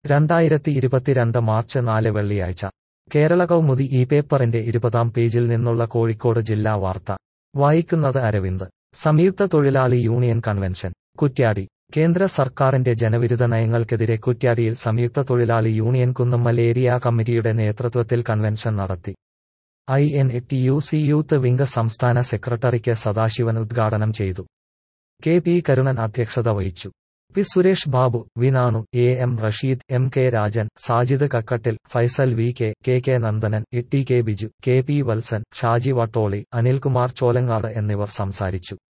രണ്ടായിരത്തി ഇരുപത്തിരണ്ട് മാർച്ച് നാല് വെള്ളിയാഴ്ച കേരള കൗമുദി ഈ പേപ്പറിന്റെ ഇരുപതാം പേജിൽ നിന്നുള്ള കോഴിക്കോട് ജില്ലാ വാർത്ത വായിക്കുന്നത് അരവിന്ദ് സംയുക്ത തൊഴിലാളി യൂണിയൻ കൺവെൻഷൻ കുറ്റ്യാടി കേന്ദ്ര സർക്കാരിന്റെ ജനവിരുദ്ധ നയങ്ങൾക്കെതിരെ കുറ്റ്യാടിയിൽ സംയുക്ത തൊഴിലാളി യൂണിയൻ കുന്നമ്മൽ ഏരിയ കമ്മിറ്റിയുടെ നേതൃത്വത്തിൽ കൺവെൻഷൻ നടത്തി I N T U C youth wing സംസ്ഥാന സെക്രട്ടറി കെ സദാശിവൻ ഉദ്ഘാടനം ചെയ്തു കെ പി കരുണൻ അധ്യക്ഷത വഹിച്ചു P Suresh Babu V Nanu A M Rasheed M K Rajan Sajid Kakkattil Faisal V K K K Nandanan E T K Biju K P Valsan Shaji Vattoli Anilkumar Cholangad എന്നിവർ സംസാരിച്ചു